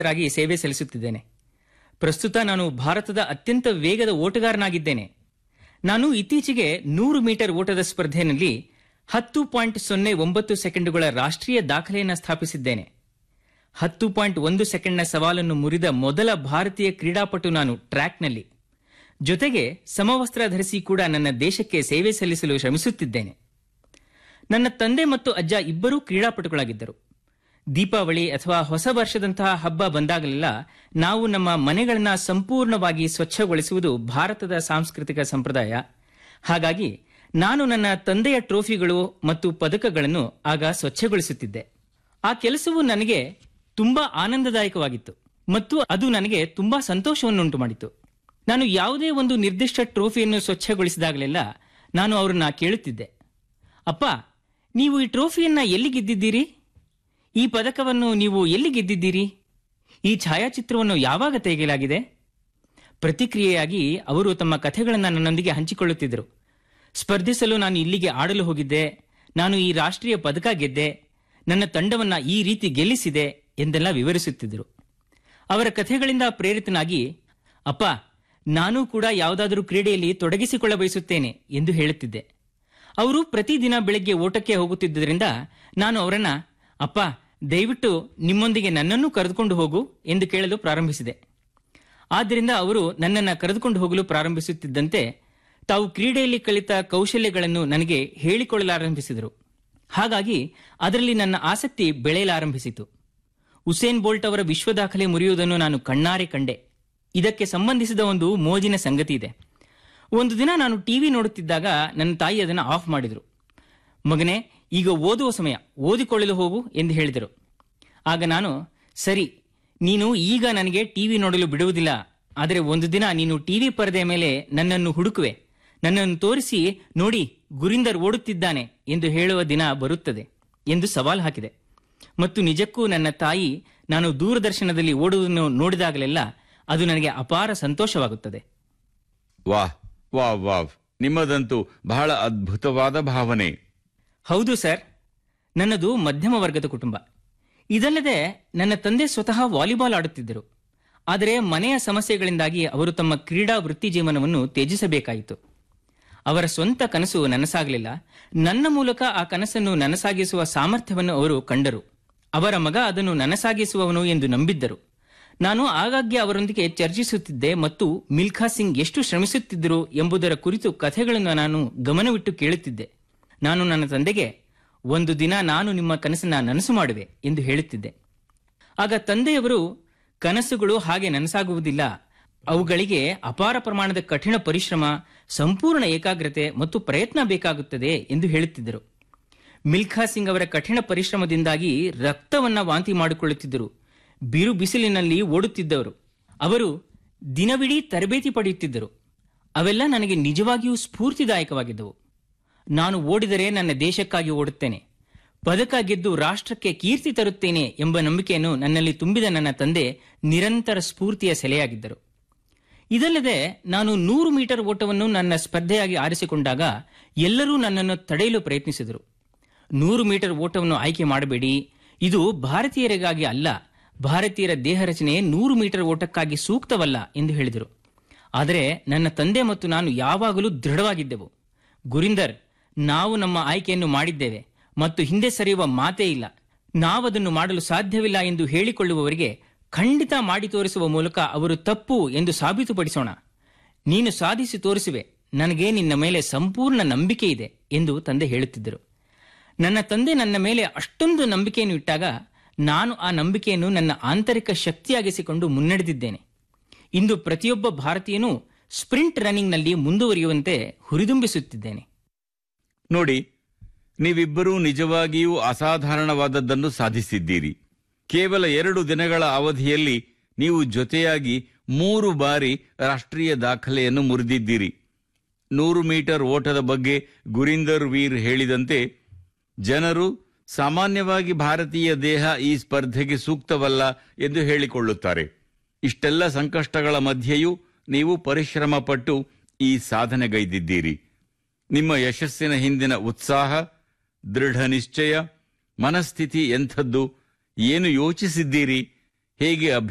ರಾಗಿ ಸೇವೆ ಸಲ್ಲಿಸುತ್ತಿದ್ದೇನೆ ಪ್ರಸ್ತುತ ನಾನು ಭಾರತದ ಅತ್ಯಂತ ವೇಗದ ಓಟಗಾರನಾಗಿದ್ದೇನೆ ನಾನು ಇತ್ತೀಚೆಗೆ ನೂರು ಮೀಟರ್ ಓಟದ ಸ್ಪರ್ಧೆಯಲ್ಲಿ ಹತ್ತು ಪಾಯಿಂಟ್ ಸೊನ್ನೆ ಒಂಬತ್ತು ಸೆಕೆಂಡುಗಳ ರಾಷ್ಟ್ರೀಯ ದಾಖಲೆಯನ್ನು ಸ್ಥಾಪಿಸಿದ್ದೇನೆ ಹತ್ತು ಪಾಯಿಂಟ್ ಒಂದು ಸೆಕೆಂಡ್ನ ಸವಾಲನ್ನು ಮುರಿದ ಮೊದಲ ಭಾರತೀಯ ಕ್ರೀಡಾಪಟು ನಾನು ಟ್ರ್ಯಾಕ್ನಲ್ಲಿ ಜೊತೆಗೆ ಸಮವಸ್ತ್ರ ಧರಿಸಿ ಕೂಡ ನನ್ನ ದೇಶಕ್ಕೆ ಸೇವೆ ಸಲ್ಲಿಸಲು ಶ್ರಮಿಸುತ್ತಿದ್ದೇನೆ ನನ್ನ ತಂದೆ ಮತ್ತು ಅಜ್ಜ ಇಬ್ಬರೂ ಕ್ರೀಡಾಪಟುಗಳಾಗಿದ್ದರು ದೀಪಾವಳಿ ಅಥವಾ ಹೊಸ ವರ್ಷದಂತಹ ಹಬ್ಬ ಬಂದಾಗಲೆಲ್ಲ ನಾವು ನಮ್ಮ ಮನೆಗಳನ್ನ ಸಂಪೂರ್ಣವಾಗಿ ಸ್ವಚ್ಛಗೊಳಿಸುವುದು ಭಾರತದ ಸಾಂಸ್ಕೃತಿಕ ಸಂಪ್ರದಾಯ ಹಾಗಾಗಿ ನಾನು ನನ್ನ ತಂದೆಯ ಟ್ರೋಫಿಗಳು ಮತ್ತು ಪದಕಗಳನ್ನು ಆಗ ಸ್ವಚ್ಛಗೊಳಿಸುತ್ತಿದ್ದೆ ಆ ಕೆಲಸವು ನನಗೆ ತುಂಬಾ ಆನಂದದಾಯಕವಾಗಿತ್ತು ಮತ್ತು ಅದು ನನಗೆ ತುಂಬಾ ಸಂತೋಷವನ್ನುಂಟು ಮಾಡಿತು ನಾನು ಯಾವುದೇ ಒಂದು ನಿರ್ದಿಷ್ಟ ಟ್ರೋಫಿಯನ್ನು ಸ್ವಚ್ಛಗೊಳಿಸಿದಾಗಲೆಲ್ಲ ನಾನು ಅವರನ್ನ ಕೇಳುತ್ತಿದ್ದೆ ಅಪ್ಪ ನೀವು ಈ ಟ್ರೋಫಿಯನ್ನ ಎಲ್ಲಿ ಗೆದ್ದಿದ್ದೀರಿ ಈ ಪದಕವನ್ನು ನೀವು ಎಲ್ಲಿ ಗೆದ್ದಿದ್ದೀರಿ ಈ ಛಾಯಾಚಿತ್ರವನ್ನು ಯಾವಾಗ ತೆಗೆಯಲಾಗಿದೆ ಪ್ರತಿಕ್ರಿಯೆಯಾಗಿ ಅವರು ತಮ್ಮ ಕಥೆಗಳನ್ನು ನನ್ನೊಂದಿಗೆ ಹಂಚಿಕೊಳ್ಳುತ್ತಿದ್ದರು ಸ್ಪರ್ಧಿಸಲು ನಾನು ಇಲ್ಲಿಗೆ ಆಡಲು ಹೋಗಿದ್ದೆ ನಾನು ಈ ರಾಷ್ಟ್ರೀಯ ಪದಕ ಗೆದ್ದೆ ನನ್ನ ತಂಡವನ್ನ ಈ ರೀತಿ ಗೆಲ್ಲಿಸಿದೆ ಎಂದೆಲ್ಲ ವಿವರಿಸುತ್ತಿದ್ದರು ಅವರ ಕಥೆಗಳಿಂದ ಪ್ರೇರಿತನಾಗಿ ಅಪ್ಪ ನಾನೂ ಕೂಡ ಯಾವುದಾದರೂ ಕ್ರೀಡೆಯಲ್ಲಿ ತೊಡಗಿಸಿಕೊಳ್ಳ ಬಯಸುತ್ತೇನೆ ಎಂದು ಹೇಳುತ್ತಿದ್ದೆ ಅವರು ಪ್ರತಿದಿನ ಬೆಳಗ್ಗೆ ಓಟಕ್ಕೆ ಹೋಗುತ್ತಿದ್ದರಿಂದ ನಾನು ಅವರನ್ನ ಅಪ್ಪ ದಯವಿಟ್ಟು ನಿಮ್ಮೊಂದಿಗೆ ನನ್ನನ್ನು ಕರೆದುಕೊಂಡು ಹೋಗು ಎಂದು ಕೇಳಲು ಪ್ರಾರಂಭಿಸಿದೆ ಆದ್ದರಿಂದ ಅವರು ನನ್ನನ್ನು ಕರೆದುಕೊಂಡು ಹೋಗಲು ಪ್ರಾರಂಭಿಸುತ್ತಿದ್ದಂತೆ ತಾವು ಕ್ರೀಡೆಯಲ್ಲಿ ಕಲಿತ ಕೌಶಲ್ಯಗಳನ್ನು ನನಗೆ ಹೇಳಿಕೊಳ್ಳಲಾರಂಭಿಸಿದರು ಹಾಗಾಗಿ ಅದರಲ್ಲಿ ನನ್ನ ಆಸಕ್ತಿ ಬೆಳೆಯಲಾರಂಭಿಸಿತು ಉಸೇನ್ ಬೋಲ್ಟ್ ಅವರ ವಿಶ್ವ ದಾಖಲೆ ಮುರಿಯುವುದನ್ನು ನಾನು ಕಣ್ಣಾರೆ ಕಂಡೆ ಇದಕ್ಕೆ ಸಂಬಂಧಿಸಿದ ಒಂದು ಮೋಜಿನ ಸಂಗತಿ ಇದೆ ಒಂದು ದಿನ ನಾನು ಟಿವಿ ನೋಡುತ್ತಿದ್ದಾಗ ನನ್ನ ತಾಯಿ ಅದನ್ನು ಆಫ್ ಮಾಡಿದರು ಮಗನೇ ಈಗ ಓದುವ ಸಮಯ ಓದಿಕೊಳ್ಳಲು ಹೋಗು ಎಂದು ಹೇಳಿದರು ಆಗ ನಾನು ಸರಿ ನೀನು ಈಗ ನನಗೆ ಟಿವಿ ನೋಡಲು ಬಿಡುವುದಿಲ್ಲ ಆದರೆ ಒಂದು ದಿನ ನೀನು ಟಿವಿ ಪರದೆಯ ಮೇಲೆ ನನ್ನನ್ನು ಹುಡುಕುವೆ ನನ್ನನ್ನು ತೋರಿಸಿ ನೋಡಿ ಗುರಿಂದರ್ ಓಡುತ್ತಿದ್ದಾನೆ ಎಂದು ಹೇಳುವ ದಿನ ಬರುತ್ತದೆ ಎಂದು ಸವಾಲು ಹಾಕಿದೆ ಮತ್ತು ನಿಜಕ್ಕೂ ನನ್ನ ತಾಯಿ ನಾನು ದೂರದರ್ಶನದಲ್ಲಿ ಓಡುವುದನ್ನು ನೋಡಿದಾಗಲೆಲ್ಲ ಅದು ನನಗೆ ಅಪಾರ ಸಂತೋಷವಾಗುತ್ತದೆ ವಾಹ್ ವಾವ್ ವಾವ್ ನಿಮ್ಮದಂತೂ ಬಹಳ ಅದ್ಭುತವಾದ ಭಾವನೆ ಹೌದು ಸರ್ ನನ್ನದು ಮಧ್ಯಮ ವರ್ಗದ ಕುಟುಂಬ ಇದಲ್ಲದೆ ನನ್ನ ತಂದೆ ಸ್ವತಃ ವಾಲಿಬಾಲ್ ಆಡುತ್ತಿದ್ದರು ಆದರೆ ಮನೆಯ ಸಮಸ್ಯೆಗಳಿಂದಾಗಿ ಅವರು ತಮ್ಮ ಕ್ರೀಡಾ ವೃತ್ತಿ ಜೀವನವನ್ನು ತ್ಯಜಿಸಬೇಕಾಯಿತು ಅವರ ಸ್ವಂತ ಕನಸು ನನಸಾಗಲಿಲ್ಲ ನನ್ನ ಮೂಲಕ ಆ ಕನಸನ್ನು ನನಸಾಗಿಸುವ ಸಾಮರ್ಥ್ಯವನ್ನು ಅವರು ಕಂಡರು ಅವರ ಮಗ ಅದನ್ನು ನನಸಾಗಿಸುವವನು ಎಂದು ನಂಬಿದ್ದರು ನಾನು ಆಗಾಗ್ಗೆ ಅವರೊಂದಿಗೆ ಚರ್ಚಿಸುತ್ತಿದ್ದೆ ಮತ್ತು ಮಿಲ್ಖಾ ಸಿಂಗ್ ಎಷ್ಟು ಶ್ರಮಿಸುತ್ತಿದ್ದರು ಎಂಬುದರ ಕುರಿತು ಕಥೆಗಳನ್ನು ನಾನು ಗಮನವಿಟ್ಟು ಕೇಳುತ್ತಿದ್ದೆ ನಾನು ನನ್ನ ತಂದೆಗೆ ಒಂದು ದಿನ ನಾನು ನಿಮ್ಮ ಕನಸನ್ನ ನನಸು ಮಾಡುವೆ ಎಂದು ಹೇಳುತ್ತಿದ್ದೆ ಆಗ ತಂದೆಯವರು ಕನಸುಗಳು ಹಾಗೆ ನನಸಾಗುವುದಿಲ್ಲ ಅವುಗಳಿಗೆ ಅಪಾರ ಪ್ರಮಾಣದ ಕಠಿಣ ಪರಿಶ್ರಮ ಸಂಪೂರ್ಣ ಏಕಾಗ್ರತೆ ಮತ್ತು ಪ್ರಯತ್ನ ಬೇಕಾಗುತ್ತದೆ ಎಂದು ಹೇಳುತ್ತಿದ್ದರು ಮಿಲ್ಖಾ ಸಿಂಗ್ ಅವರ ಕಠಿಣ ಪರಿಶ್ರಮದಿಂದಾಗಿ ರಕ್ತವನ್ನ ವಾಂತಿ ಮಾಡಿಕೊಳ್ಳುತ್ತಿದ್ದರು ಬಿರು ಬಿಸಿಲಿನಲ್ಲಿ ಓಡುತ್ತಿದ್ದವರು ಅವರು ದಿನವಿಡೀ ತರಬೇತಿ ಪಡೆಯುತ್ತಿದ್ದರು ಅವೆಲ್ಲ ನನಗೆ ನಿಜವಾಗಿಯೂ ಸ್ಫೂರ್ತಿದಾಯಕವಾಗಿದ್ದವು ನಾನು ಓಡಿದರೆ ನನ್ನ ದೇಶಕ್ಕಾಗಿ ಓಡುತ್ತೇನೆ ಪದಕ ಗೆದ್ದು ರಾಷ್ಟ್ರಕ್ಕೆ ಕೀರ್ತಿ ತರುತ್ತೇನೆ ಎಂಬ ನಂಬಿಕೆಯನ್ನು ನನ್ನಲ್ಲಿ ತುಂಬಿದ ನನ್ನ ತಂದೆ ನಿರಂತರ ಸ್ಫೂರ್ತಿಯ ಸೆಲೆಯಾಗಿದ್ದರು ಇದಲ್ಲದೆ ನಾನು ನೂರು ಮೀಟರ್ ಓಟವನ್ನು ನನ್ನ ಸ್ಪರ್ಧೆಯಾಗಿ ಆರಿಸಿಕೊಂಡಾಗ ಎಲ್ಲರೂ ನನ್ನನ್ನು ತಡೆಯಲು ಪ್ರಯತ್ನಿಸಿದರು ನೂರು ಮೀಟರ್ ಓಟವನ್ನು ಆಯ್ಕೆ ಮಾಡಬೇಡಿ ಇದು ಭಾರತೀಯರಿಗಾಗಿ ಅಲ್ಲ ಭಾರತೀಯರ ದೇಹ ರಚನೆ ನೂರು ಮೀಟರ್ ಓಟಕ್ಕಾಗಿ ಸೂಕ್ತವಲ್ಲ ಎಂದು ಹೇಳಿದರು ಆದರೆ ನನ್ನ ತಂದೆ ಮತ್ತು ನಾನು ಯಾವಾಗಲೂ ದೃಢವಾಗಿದ್ದೆವು ಗುರಿಂದರ್ ನಾವು ನಮ್ಮ ಆಯ್ಕೆಯನ್ನು ಮಾಡಿದ್ದೇವೆ ಮತ್ತು ಹಿಂದೆ ಸರಿಯುವ ಮಾತೇ ಇಲ್ಲ ನಾವದನ್ನು ಮಾಡಲು ಸಾಧ್ಯವಿಲ್ಲ ಎಂದು ಹೇಳಿಕೊಳ್ಳುವವರಿಗೆ ಖಂಡಿತ ಮಾಡಿ ತೋರಿಸುವ ಮೂಲಕ ಅವರು ತಪ್ಪು ಎಂದು ಸಾಬೀತುಪಡಿಸೋಣ ನೀನು ಸಾಧಿಸಿ ತೋರಿಸುವೆ ನನಗೆ ನಿನ್ನ ಮೇಲೆ ಸಂಪೂರ್ಣ ನಂಬಿಕೆ ಇದೆ ಎಂದು ತಂದೆ ಹೇಳುತ್ತಿದ್ದರು ನನ್ನ ತಂದೆ ನನ್ನ ಮೇಲೆ ಅಷ್ಟೊಂದು ನಂಬಿಕೆಯನ್ನು ಇಟ್ಟಾಗ ನಾನು ಆ ನಂಬಿಕೆಯನ್ನು ನನ್ನ ಆಂತರಿಕ ಶಕ್ತಿಯಾಗಿಸಿಕೊಂಡು ಮುನ್ನಡೆದಿದ್ದೇನೆ ಇಂದು ಪ್ರತಿಯೊಬ್ಬ ಭಾರತೀಯನೂ ಸ್ಪ್ರಿಂಟ್ ರನ್ನಿಂಗ್ನಲ್ಲಿ ಮುಂದುವರಿಯುವಂತೆ ಹುರಿದುಂಬಿಸುತ್ತಿದ್ದೇನೆ ನೋಡಿ ನೀವಿಬ್ಬರೂ ನಿಜವಾಗಿಯೂ ಅಸಾಧಾರಣವಾದದ್ದನ್ನು ಸಾಧಿಸಿದ್ದೀರಿ ಕೇವಲ ಎರಡು ದಿನಗಳ ಅವಧಿಯಲ್ಲಿ ನೀವು ಜೊತೆಯಾಗಿ ಮೂರು ಬಾರಿ ರಾಷ್ಟ್ರೀಯ ದಾಖಲೆಯನ್ನು ಮುರಿದಿದ್ದೀರಿ ನೂರು ಮೀಟರ್ ಓಟದ ಬಗ್ಗೆ ಗುರಿಂದರ್ ವೀರ್ ಹೇಳಿದಂತೆ ಜನರು ಸಾಮಾನ್ಯವಾಗಿ ಭಾರತೀಯ ದೇಹ ಈ ಸ್ಪರ್ಧೆಗೆ ಸೂಕ್ತವಲ್ಲ ಎಂದು ಹೇಳಿಕೊಳ್ಳುತ್ತಾರೆ ಇಷ್ಟೆಲ್ಲ ಸಂಕಷ್ಟಗಳ ಮಧ್ಯೆಯೂ ನೀವು ಪರಿಶ್ರಮ ಪಟ್ಟು ಈ ಸಾಧನೆಗೈದಿದ್ದೀರಿ ನಿಮ್ಮ ಯಶಸ್ಸಿನ ಹಿಂದಿನ ಉತ್ಸಾಹ ದೃಢ ನಿಶ್ಚಯ ಮನಸ್ಥಿತಿ ಎಂಥದ್ದು ಏನು ಯೋಚಿಸಿದ್ದೀರಿ ಹೇಗೆ